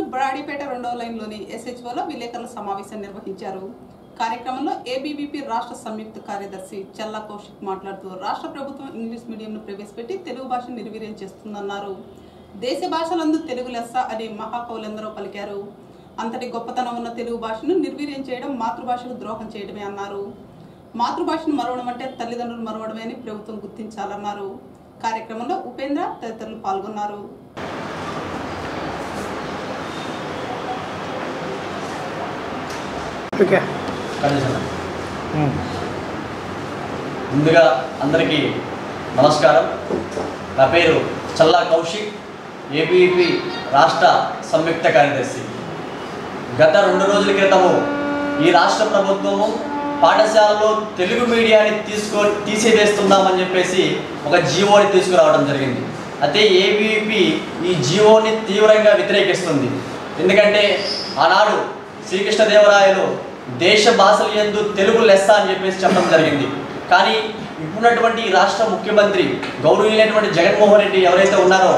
బ్రాడీపేట రెండవ లైన్లోని ఎస్హెచ్ఓలో విలేకరుల సమావేశం నిర్వహించారు కార్యక్రమంలో ఏబీవీపీ రాష్ట్ర సంయుక్త కార్యదర్శి చల్లా కౌశిక్ మాట్లాడుతూ రాష్ట్ర ప్రభుత్వం ఇంగ్లీష్ మీడియంను ప్రవేశపెట్టి తెలుగు భాషను నిర్వీర్యం చేస్తుందన్నారు దేశ భాషలందు తెలుగు లెస్స అని మహాకవులెందరో పలికారు అంతటి గొప్పతనం ఉన్న తెలుగు భాషను నిర్వీర్యం చేయడం మాతృభాషకు ద్రోహం చేయడమే అన్నారు మాతృభాషను మరవడం అంటే తల్లిదండ్రులు మరవడమే అని ప్రభుత్వం గుర్తించాలన్నారు కార్యక్రమంలో ఉపేంద్ర తదితరులు పాల్గొన్నారు ఓకే కండిషన్ ముందుగా అందరికీ నమస్కారం నా పేరు చల్లా కౌశిక్ ఏబీపీ రాష్ట్ర సంయుక్త కార్యదర్శి గత రెండు రోజుల క్రితము ఈ రాష్ట్ర ప్రభుత్వము పాఠశాలలో తెలుగు మీడియాని తీసుకో తీసివేస్తున్నామని చెప్పేసి ఒక జీవోని తీసుకురావడం జరిగింది అయితే ఏబీపీ ఈ జీవోని తీవ్రంగా వ్యతిరేకిస్తుంది ఎందుకంటే ఆనాడు శ్రీకృష్ణదేవరాయలు దేశ భాషల యందు తెలుగు లెస్స అని చెప్పేసి చెప్పడం జరిగింది కానీ ఇప్పుడున్నటువంటి ఈ రాష్ట్ర ముఖ్యమంత్రి గౌరవనీయులైనటువంటి జగన్మోహన్ రెడ్డి ఎవరైతే ఉన్నారో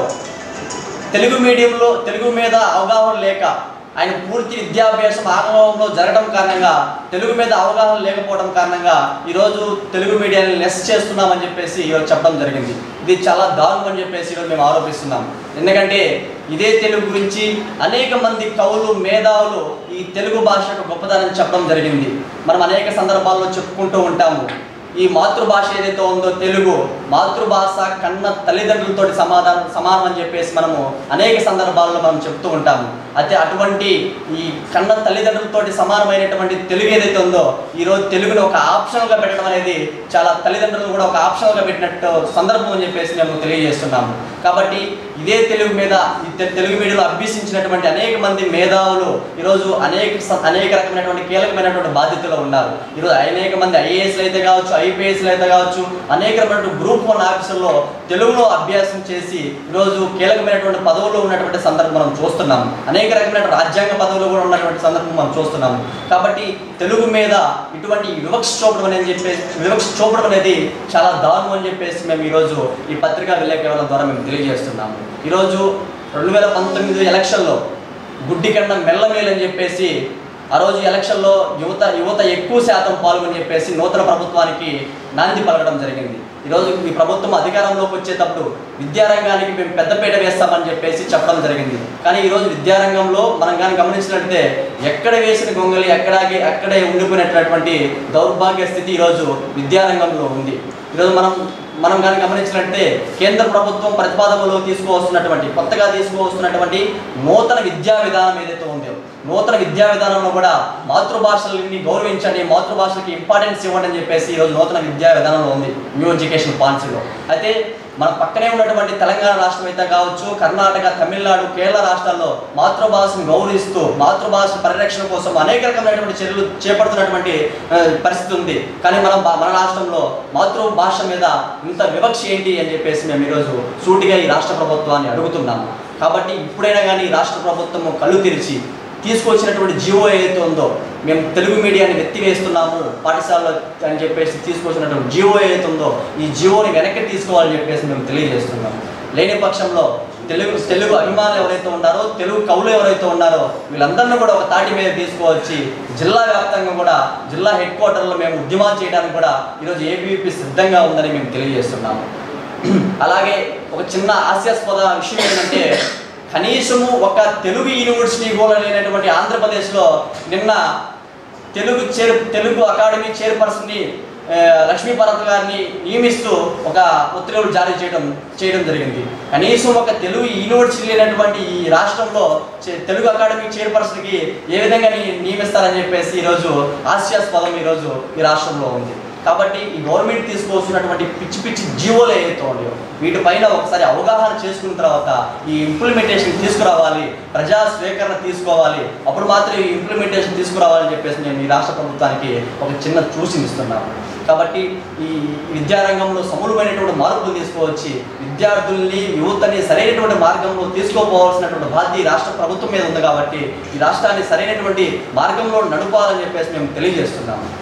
తెలుగు మీడియంలో తెలుగు మీద అవగాహన లేక ఆయన పూర్తి విద్యాభ్యాసం ఆంగ్లంలో జరగడం కారణంగా తెలుగు మీద అవగాహన లేకపోవడం కారణంగా ఈరోజు తెలుగు మీడియాని లెస్ చేస్తున్నామని చెప్పేసి ఈరోజు చెప్పడం జరిగింది ఇది చాలా దారుణం అని చెప్పేసి ఈరోజు మేము ఆరోపిస్తున్నాం ఎందుకంటే ఇదే తెలుగు గురించి అనేక మంది కవులు మేధావులు ఈ తెలుగు భాష యొక్క గొప్పదనం చెప్పడం జరిగింది మనం అనేక సందర్భాల్లో చెప్పుకుంటూ ఉంటాము ఈ మాతృభాష ఏదైతే ఉందో తెలుగు మాతృభాష కన్న తల్లిదండ్రులతో సమాధానం సమానం అని చెప్పేసి మనము అనేక సందర్భాల్లో మనం చెప్తూ ఉంటాము అయితే అటువంటి ఈ కన్న తల్లిదండ్రులతోటి సమానమైనటువంటి తెలుగు ఏదైతే ఉందో ఈరోజు తెలుగుని ఒక ఆప్షనల్గా పెట్టడం అనేది చాలా తల్లిదండ్రులు కూడా ఒక ఆప్షనల్గా పెట్టినట్టు సందర్భం అని చెప్పేసి మేము తెలియజేస్తున్నాము కాబట్టి ఇదే తెలుగు మీద ఈ తె- తెలుగు మీడియాలో అభ్యసించినటువంటి అనేక మంది మేధావులు ఈరోజు అనేక స- అనేక రకమైనటువంటి కీలకమైనటువంటి బాధ్యతలు ఉన్నారు ఈరోజు అనేక మంది ఐఏఎస్లు అయితే కావచ్చు ఐపీఎస్లు అయితే కావచ్చు అనేక రకమైనటువంటి గ్రూప్ వన్ ఆఫీసుల్లో తెలుగులో అభ్యాసం చేసి ఈరోజు కీలకమైనటువంటి పదవుల్లో ఉన్నటువంటి సందర్భం మనం చూస్తున్నాము అనేక రకమైన రాజ్యాంగ పదవులు కూడా ఉన్నటువంటి సందర్భం మనం చూస్తున్నాము కాబట్టి తెలుగు మీద ఇటువంటి వివక్ష చూపడం అనేది చెప్పేసి వివక్ష చూపడం అనేది చాలా దారుణం అని చెప్పేసి మేము ఈరోజు ఈ పత్రికా విలేకరుల ద్వారా మేము తెలియజేస్తున్నాము ఈరోజు రెండు వేల పంతొమ్మిది ఎలక్షన్లో గుడ్డి కన్నా మెల్లమేలు అని చెప్పేసి ఆ రోజు ఎలక్షన్లో యువత యువత ఎక్కువ శాతం పాల్గొని చెప్పేసి నూతన ప్రభుత్వానికి నాంది పలకడం జరిగింది ఈరోజు ఈ ప్రభుత్వం అధికారంలోకి వచ్చేటప్పుడు విద్యారంగానికి మేము పెద్దపీట వేస్తామని చెప్పేసి చెప్పడం జరిగింది కానీ ఈరోజు విద్యారంగంలో మనం కానీ గమనించినట్లయితే ఎక్కడ వేసిన గొంగలి ఎక్కడాగే అక్కడే ఉండిపోయినటువంటి దౌర్భాగ్య స్థితి ఈరోజు విద్యారంగంలో ఉంది ఈరోజు మనం మనం కానీ గమనించినట్లయితే కేంద్ర ప్రభుత్వం ప్రతిపాదనలో తీసుకువస్తున్నటువంటి కొత్తగా తీసుకువస్తున్నటువంటి నూతన విద్యా విధానం ఏదైతే ఉందో నూతన విద్యా విధానంలో కూడా మాతృభాషల్ని గౌరవించండి మాతృభాషలకి ఇంపార్టెన్స్ ఇవ్వండి అని చెప్పేసి ఈరోజు నూతన విద్యా విధానంలో ఉంది న్యూ ఎడ్యుకేషన్ పాలసీలో అయితే మన పక్కనే ఉన్నటువంటి తెలంగాణ రాష్ట్రం అయితే కావచ్చు కర్ణాటక తమిళనాడు కేరళ రాష్ట్రాల్లో మాతృభాషను గౌరవిస్తూ మాతృభాష పరిరక్షణ కోసం అనేక రకమైనటువంటి చర్యలు చేపడుతున్నటువంటి ఆ, పరిస్థితి ఉంది కానీ మనం బా- మన రాష్ట్రంలో మాతృభాష మీద ఇంత వివక్ష ఏంటి అని చెప్పేసి మేము ఈరోజు సూటిగా ఈ రాష్ట్ర ప్రభుత్వాన్ని అడుగుతున్నాము కాబట్టి ఇప్పుడైనా కానీ ఈ రాష్ట్ర ప్రభుత్వము కళ్ళు తెరిచి తీసుకొచ్చినటువంటి జీవో ఏదైతే ఉందో మేము తెలుగు మీడియాని ఎత్తివేస్తున్నాము పాఠశాలలో అని చెప్పేసి తీసుకొచ్చినటువంటి జీవో ఏదైతే ఉందో ఈ జీవోని వెనక్కి తీసుకోవాలని చెప్పేసి మేము తెలియజేస్తున్నాము లేని పక్షంలో తెలుగు తెలుగు అభిమానులు ఎవరైతే ఉన్నారో తెలుగు కవులు ఎవరైతే ఉన్నారో వీళ్ళందరినీ కూడా ఒక తాటి మీద తీసుకువచ్చి జిల్లా వ్యాప్తంగా కూడా జిల్లా హెడ్ క్వార్టర్లో మేము ఉద్యమాలు చేయడానికి కూడా ఈరోజు ఏబీవీపీ సిద్ధంగా ఉందని మేము తెలియజేస్తున్నాము అలాగే ఒక చిన్న హాస్యాస్పద విషయం ఏంటంటే కనీసము ఒక తెలుగు యూనివర్సిటీ కూడా లేనటువంటి ఆంధ్రప్రదేశ్లో నిన్న తెలుగు చైర్ తెలుగు అకాడమీ చైర్పర్సన్ని ఆ, లక్ష్మీ భరత్ గారిని నియమిస్తూ ఒక ఉత్తర్వులు జారీ చేయడం చేయడం జరిగింది కనీసం ఒక తెలుగు యూనివర్సిటీ లేనటువంటి ఈ రాష్ట్రంలో చే- తెలుగు అకాడమీ చైర్పర్సన్కి ఏ విధంగా ని- నియమిస్తారని చెప్పేసి ఈరోజు హాస్యాస్పదం ఈరోజు ఈ రాష్ట్రంలో ఉంది కాబట్టి ఈ గవర్నమెంట్ తీసుకొస్తున్నటువంటి పిచ్చి పిచ్చి జీవోలు ఏవైతే ఉన్నాయో వీటిపైన ఒకసారి అవగాహన చేసుకున్న తర్వాత ఈ ఇంప్లిమెంటేషన్ తీసుకురావాలి ప్రజా స్వీకరణ తీసుకోవాలి అప్పుడు మాత్రం ఈ ఇంప్లిమెంటేషన్ తీసుకురావాలని చెప్పేసి నేను ఈ రాష్ట్ర ప్రభుత్వానికి ఒక చిన్న సూచనిస్తున్నాను కాబట్టి ఈ విద్యారంగంలో సమూలమైనటువంటి మార్పులు తీసుకువచ్చి విద్యార్థుల్ని యువతని సరైనటువంటి మార్గంలో తీసుకోపోవాల్సినటువంటి బాధ్యత ఈ రాష్ట్ర ప్రభుత్వం మీద ఉంది కాబట్టి ఈ రాష్ట్రాన్ని సరైనటువంటి మార్గంలో నడుపాలని చెప్పేసి మేము తెలియజేస్తున్నాము